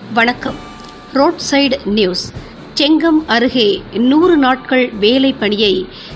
வணக்கம் road side news Chengam அருகே நூறு நாட்கள் வேலை பணியை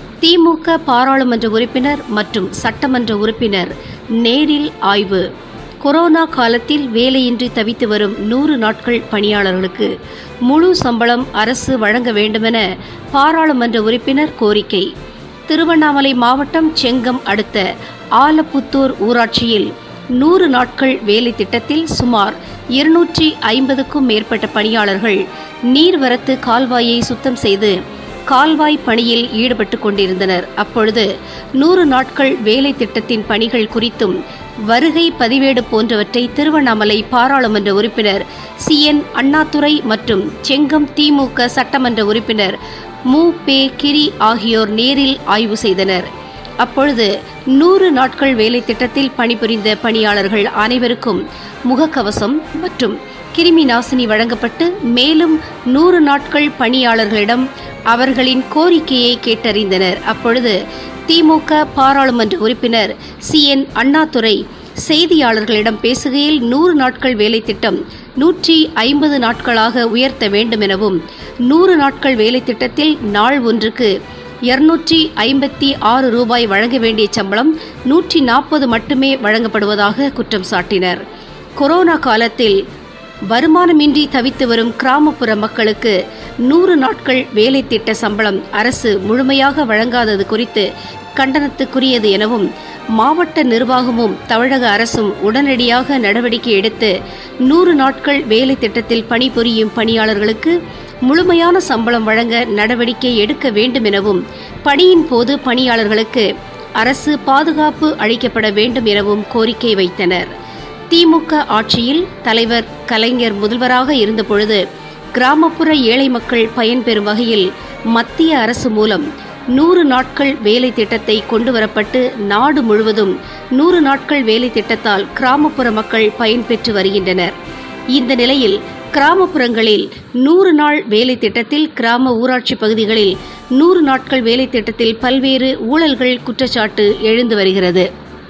திமுக பாராளுமன்ற உறுப்பினர் மற்றும் சட்டமன்ற உறுப்பினர் நேரில் ஆய்வு கொரோனா காலத்தில் வேலையின்றி தவித்து வரும் நூறு நாட்கள் பணியாளர்களுக்கு முழு சம்பளம் அரசு வழங்க வேண்டுமென பாராளுமன்ற உறுப்பினர் கோரிக்கை திருவண்ணாமலை மாவட்டம் செங்கம் அடுத்த ஆலப்புத்தூர் ஊராட்சியில் நூறு நாட்கள் வேலை திட்டத்தில் சுமார் இருநூற்றி ஐம்பதுக்கும் மேற்பட்ட பணியாளர்கள் நீர்வரத்து கால்வாயை சுத்தம் செய்து கால்வாய் பணியில் ஈடுபட்டு கொண்டிருந்தனர் அப்பொழுது நூறு நாட்கள் வேலை திட்டத்தின் பணிகள் குறித்தும் வருகை பதிவேடு போன்றவற்றை திருவண்ணாமலை பாராளுமன்ற உறுப்பினர் சி என் அண்ணாதுரை மற்றும் செங்கம் திமுக சட்டமன்ற உறுப்பினர் மு பே கிரி ஆகியோர் நேரில் ஆய்வு செய்தனர் அப்பொழுது நூறு நாட்கள் வேலை திட்டத்தில் பணிபுரிந்த பணியாளர்கள் அனைவருக்கும் முகக்கவசம் மற்றும் கிருமி நாசினி வழங்கப்பட்டு மேலும் நூறு நாட்கள் பணியாளர்களிடம் அவர்களின் கோரிக்கையை கேட்டறிந்தனர் அப்பொழுது திமுக பாராளுமன்ற உறுப்பினர் சி என் அண்ணாதுரை செய்தியாளர்களிடம் பேசுகையில் நூறு நாட்கள் வேலை திட்டம் நூற்றி ஐம்பது நாட்களாக உயர்த்த வேண்டும் எனவும் நூறு நாட்கள் வேலை திட்டத்தில் நாள் ஒன்றுக்கு இருநூற்றி ஐம்பத்தி ஆறு ரூபாய் வழங்க வேண்டிய சம்பளம் நூற்றி நாற்பது மட்டுமே வழங்கப்படுவதாக குற்றம் சாட்டினர் கொரோனா காலத்தில் வருமானமின்றி தவித்து வரும் கிராமப்புற மக்களுக்கு நூறு நாட்கள் வேலை திட்ட சம்பளம் அரசு முழுமையாக வழங்காதது குறித்து கண்டனத்துக்குரியது எனவும் மாவட்ட நிர்வாகமும் தமிழக அரசும் உடனடியாக நடவடிக்கை எடுத்து நூறு நாட்கள் வேலை திட்டத்தில் பணிபுரியும் பணியாளர்களுக்கு முழுமையான சம்பளம் வழங்க நடவடிக்கை எடுக்க வேண்டும் எனவும் பணியின் போது பணியாளர்களுக்கு அரசு பாதுகாப்பு அளிக்கப்பட வேண்டும் எனவும் கோரிக்கை வைத்தனர் திமுக ஆட்சியில் தலைவர் கலைஞர் முதல்வராக இருந்தபொழுது கிராமப்புற ஏழை மக்கள் பயன்பெறும் வகையில் மத்திய அரசு மூலம் நூறு நாட்கள் வேலை திட்டத்தை கொண்டுவரப்பட்டு நாடு முழுவதும் நூறு நாட்கள் வேலை திட்டத்தால் கிராமப்புற மக்கள் பயன்பெற்று வருகின்றனர் இந்த நிலையில் கிராமப்புறங்களில் நூறு நாள் வேலை திட்டத்தில் கிராம ஊராட்சி பகுதிகளில் நூறு நாட்கள் வேலை திட்டத்தில் பல்வேறு ஊழல்கள் குற்றச்சாட்டு எழுந்து வருகிறது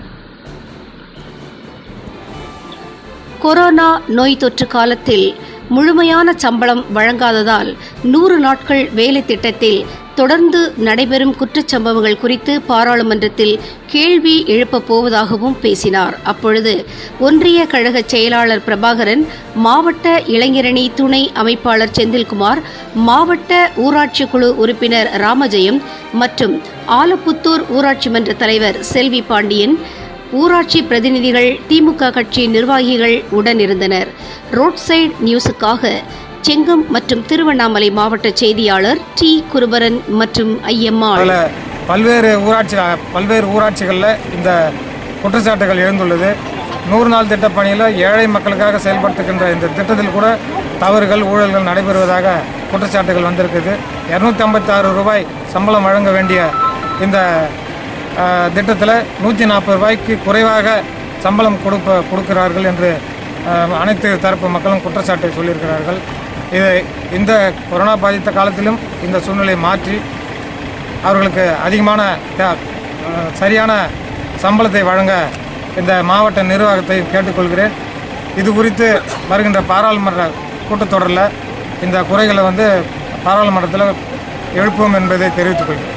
கொரோனா நோய் தொற்று காலத்தில் முழுமையான சம்பளம் வழங்காததால் நூறு நாட்கள் வேலை திட்டத்தில் தொடர்ந்து நடைபெறும் குற்றச்சம்பவங்கள் குறித்து பாராளுமன்றத்தில் கேள்வி எழுப்பப் போவதாகவும் பேசினார் அப்பொழுது ஒன்றிய கழக செயலாளர் பிரபாகரன் மாவட்ட இளைஞரணி துணை அமைப்பாளர் செந்தில்குமார் மாவட்ட ஊராட்சி குழு உறுப்பினர் ராமஜெயம் மற்றும் ஆலப்புத்தூர் ஊராட்சி மன்ற தலைவர் செல்வி பாண்டியன் ஊராட்சி பிரதிநிதிகள் திமுக கட்சி நிர்வாகிகள் உடன் இருந்தனர் ரோட் சைடு நியூஸுக்காக செங்கம் மற்றும் திருவண்ணாமலை மாவட்ட செய்தியாளர் டி குருபரன் மற்றும் ஐயம்மாள் அதில் பல்வேறு ஊராட்சி பல்வேறு ஊராட்சிகளில் இந்த குற்றச்சாட்டுகள் எழுந்துள்ளது நூறு நாள் திட்ட பணியில் ஏழை மக்களுக்காக செயல்படுத்துகின்ற இந்த திட்டத்தில் கூட தவறுகள் ஊழல்கள் நடைபெறுவதாக குற்றச்சாட்டுகள் வந்திருக்குது இரநூத்தி ஐம்பத்தாறு ரூபாய் சம்பளம் வழங்க வேண்டிய இந்த திட்டத்தில் நூற்றி நாற்பது ரூபாய்க்கு குறைவாக சம்பளம் கொடுப்ப கொடுக்கிறார்கள் என்று அஹ், அனைத்து தரப்பு மக்களும் குற்றச்சாட்டை சொல்லியிருக்கிறார்கள் இது இந்த கொரோனா பாதித்த காலத்திலும் இந்த சூழ்நிலையை மாற்றி அவர்களுக்கு அதிகமான தே- அஹ், சரியான சம்பளத்தை வழங்க இந்த மாவட்ட நிர்வாகத்தை கேட்டுக்கொள்கிறேன் இது குறித்து வருகின்ற பாராளுமன்ற கூட்டத்தொடரில் இந்த குறைகளை வந்து பாராளுமன்றத்தில் எழுப்புவோம் என்பதை தெரிவித்துக் கொள்கிறேன்